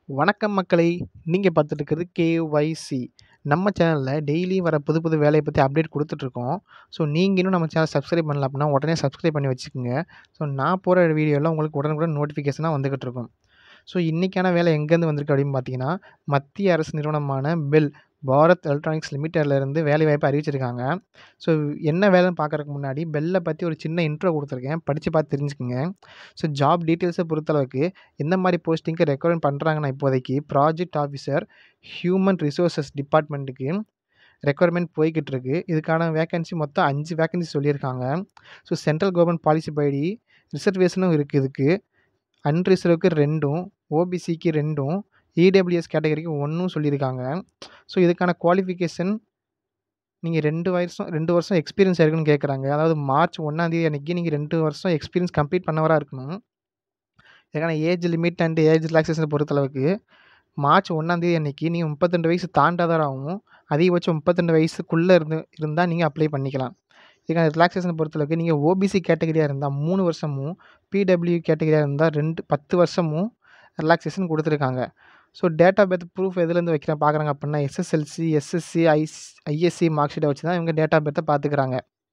வணக்கம் மக்களே! நீங்க பார்த்துட்டு இருக்கிறது கேஒய்சி. நம்ம சேனல்ல டெய்லியும் வர புது புது வேலைய பத்தி அப்டேட் குடுத்துட்ருக்கோம். ஸோ நீங்க இன்னும் நம்ம சேனல் சப்ஸ்கிரைப் பண்ணல அப்டின்னா, உடனே சப்ஸ்கிரைப் பண்ணி வச்சுக்கங்க. ஸோ நான் போடுற வீடியோலாம் உங்களுக்கு உடனுக்குடன் நோட்டிஃபிகேஷனா வந்துகிட்டு இருக்கும். ஸோ இன்னைக்கான வேலை எங்கேருந்து வந்திருக்கு அப்படின்னு பார்த்தீங்கன்னா, மத்திய அரசு நிறுவனமான பெல் பாரத் எலக்ட்ரானிக்ஸ் லிமிடெட்ல இருந்து வேலைவாய்ப்பு அறிவிச்சிருக்காங்க. ஸோ என்ன வேலைன்னு பார்க்கறதுக்கு முன்னாடி பெல்ல பத்தி ஒரு சின்ன இன்ட்ரோ குடுத்துருக்கேன். படிச்சு பார்த்து தெரிஞ்சுக்கங்க. ஸோ ஜாப் டீட்டெயில்ஸ பொறுத்தளவுக்கு எந்த மாரி போஸ்டிங்க்கு ரெக்ரூட்மென்ட் பண்றாங்கன்னா, இப்போதைக்கு ப்ராஜெக்ட் ஆஃபீசர், ஹியூமன் ரிசோர்ஸஸ் டிபார்ட்மெண்ட்டுக்கு ரெக்யர்மென்ட் போய்க்கிட்டு இருக்கு. இதுக்கான வேக்கன்சி மொத்தம் 5 வேக்கன்சி சொல்லியிருக்காங்க. ஸோ சென்ட்ரல் கவர்ன்மென்ட் பாலிசி படி ரிசர்வேஷனும் இருக்கு இதுக்கு. அன்ரிசர்வ்க்கு 2ம், ஓபிசிக்கு 2ம், இடபிள்யூஎஸ் கேட்டகரிக்கு 1ம் சொல்லியிருக்காங்க. ஸோ இதுக்கான குவாலிஃபிகேஷன் நீங்க 2 வருஷம் 2 வருஷம் எக்ஸ்பீரியன்ஸ் இருக்கணும்னு கேட்குறாங்க. அதாவது மார்ச் 1ஆம் தேதி அன்னைக்கு நீங்க 2 வருஷம் எக்ஸ்பீரியன்ஸ் கம்ப்ளீட் பண்ணவரா இருக்கணும். இதுக்கான ஏஜ் லிமிட் அண்ட் ஏஜ் ரிலாக்சேஷன பொறுத்தளவுக்கு மார்ச் 1ஆம் தேதி அன்னைக்கு நீங்க 32 வயசு தாண்டாதவராவும், அதிகபட்சம் 32 வயசுக்குள்ள இருந்து இருந்தா நீங்க அப்ளை பண்ணிக்கலாம். இதுக்கான ரிலாக்சேஷன பொறுத்தளவுக்கு நீங்க ஓபிசி கேட்டகரியா இருந்தா 3 வருஷமும், பிடபிள்யூ கேட்டகரியா இருந்தா 2 10 வருஷமும் ரிலாக்சேஷன் குடுத்துருக்காங்க. So date of birth proof எதுலேருந்து வைக்கிறேன் பார்க்குறாங்க அப்டின்னா, எஸ்எஸ்எல்சி, எஸ்எஸ்சி, ஐஸ் ஐஎஸ்சி மார்க் ஷீட்ட வச்சு தான் இவங்க டேட் ஆஃப் பர்த்த பார்த்துக்கிறாங்க.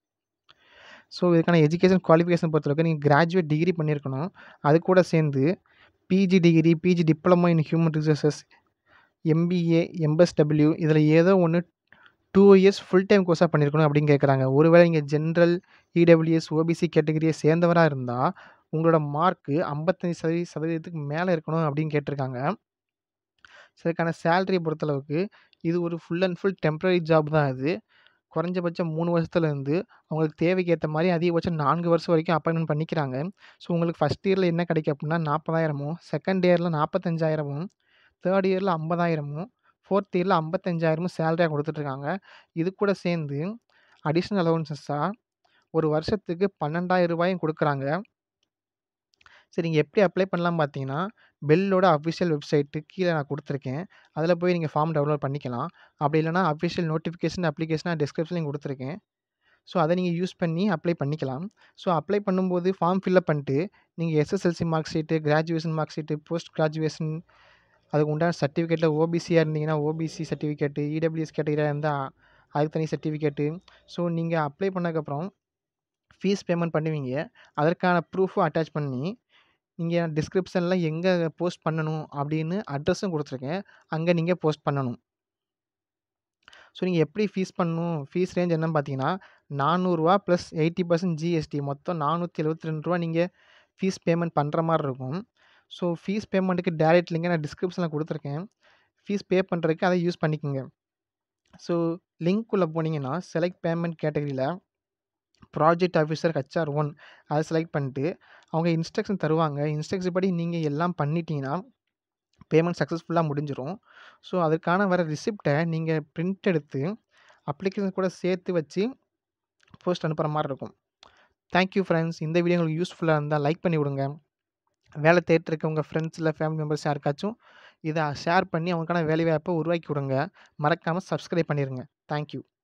ஸோ இதுக்கான எஜுகேஷன் குவாலிஃபிகேஷன் பொறுத்தளவுக்கு நீங்க கிராஜுவேட் டிகிரி பண்ணியிருக்கணும். அது கூட சேர்ந்து PG degree, PG diploma in human resources, MBA, MSW இதில ஏதோ ஒண்ணு 2 இயர்ஸ் ஃபுல் டைம் கோர்ஸா பண்ணியிருக்கணும் அப்படின்னு கேட்குறாங்க. ஒருவேளை நீங்க ஜெனரல், இடபிள்யூஎஸ், ஓபிசி கேட்டகரிய சேர்ந்தவரா இருந்தா, உங்களோட மார்க் 55% சதவீதத்துக்கு மேல இருக்கணும் அப்படின்னு கேட்டிருக்காங்க. ஸோ இதுக்கான சேலரிய பொறுத்தளவுக்கு இது ஒரு full and full temporary job தான் இது. குறைஞ்சபட்சம் 3 வருஷத்துலேருந்து அவங்களுக்கு தேவைக்கு ஏத்த மாரி அதிகபட்சம் 4 வருஷம் வரைக்கும் அப்பாயின்ட்மென்ட் பண்ணிக்கிறாங்க. ஸோ உங்களுக்கு ஃபர்ஸ்ட் இயர்ல என்ன கிடைக்கும் அப்டின்னா 40,000மும், செகண்ட் இயர்ல 45,000மும், தேர்ட் இயர்ல 50,000மும், ஃபோர்த் இயர்ல 55,000மும் சேலரியா குடுத்துட்ருக்காங்க. இது கூட சேர்ந்து அடிஷனல் அலோவன்ஸஸா ஒரு வருஷத்துக்கு ரூ. 12,000 குடுக்குறாங்க. சரி நீங்க எப்படி அப்ளை பண்ணலாம்னு பார்த்தீங்கன்னா, பெல்லோட அஃபிஷியல் வெப்சைட் கீழ நான் குடுத்துருக்கேன். அதில போய் நீங்க ஃபார்ம் டவுன்லோட் பண்ணிக்கலாம். அப்படி இல்லன்னா அஃபிஷியல் நோட்டிஃபிகேஷன் அப்ளிகேஷன டிஸ்கிரிப்ஷன்லயும் குடுத்துருக்கேன். ஸோ அத நீங்க யூஸ் பண்ணி அப்ளை பண்ணிக்கலாம். ஸோ அப்ளை பண்ணும்போது ஃபார்ம் ஃபில் அப் பண்ணிட்டு, நீங்க SSLC mark sheet, graduation mark sheet, post graduation அதுக்கு உண்டான சர்டிஃபிகேட்ல ஓபிசியா இருந்தீங்கன்னா, ஓபிசி சர்டிஃபிகேட்டு, இடபிள்யூஎஸ் கேட்டகரியா இருந்தா அதுக்கு தனி சர்டிஃபிகேட்டு. ஸோ நீங்க அப்ளை பண்ணதுக்கப்புறம் ஃபீஸ் பேமெண்ட் பண்ணுவீங்க. அதற்கான ப்ரூஃபும் அட்டாச் பண்ணி, நீங்க டிஸ்கிரிப்ஷன்ல எங்க போஸ்ட் பண்ணணும் அப்படின்னு அட்ரஸும் குடுத்துருக்கேன். அங்க நீங்க போஸ்ட் பண்ணணும். ஸோ நீங்க எப்படி ஃபீஸ் பண்ணணும்? ஃபீஸ் ரேஞ்ச் என்னன்னு பார்த்தீங்கன்னா, ரூ. 400 பிளஸ் 80% ஜிஎஸ்டி மொத்தம் ரூ. 472 நீங்க ஃபீஸ் பேமெண்ட் பண்ற மாரி இருக்கும். ஸோ ஃபீஸ் பேமெண்ட்டுக்கு டைரக்ட் லிங்க்க நான் டிஸ்கிரிப்ஷன்ல குடுத்துருக்கேன். ஃபீஸ் பே பண்றதுக்கு அத யூஸ் பண்ணிக்கங்க. ஸோ லிங்க்குள்ள போனீங்கன்னா, செலக்ட் பேமெண்ட் கேட்டகரில ப்ராஜெக்ட் ஆஃபீசர் ஹெச்ஆர்1 அத செலக்ட் பண்ணிட்டு, அவங்க இன்ஸ்ட்ரக்ஷன் தருவாங்க. இன்ஸ்ட்ரக்ஷன் படி நீங்க எல்லாம் பண்ணிட்டீங்கன்னா, பேமெண்ட் சக்சஸ்ஃபுல்லா முடிஞ்சிரும். ஸோ அதுக்கான வர ரிசிப்ட்ட நீங்க பிரிண்ட் எடுத்து அப்ளிகேஷன் கூட சேர்த்து வச்சு போஸ்ட் அனுப்புற மாரி இருக்கும். Thank you friends. இந்த வீடியோ உங்களுக்கு யூஸ்ஃபுல்லா இருந்தா லைக் பண்ணி விடுங்க. வேலை தேடிட்டு இருக்க உங்க ஃபிரெண்ட்ஸ் இல்ல ஃபேமிலி மெம்பர்ஸ் யாருக்காச்சும் இத ஷேர் பண்ணி அவங்களுக்கான வேலைவாய்ப்ப உருவாக்கி விடுங்க. மறக்காம சப்ஸ்கிரைப் பண்ணிருங்க. Thank you.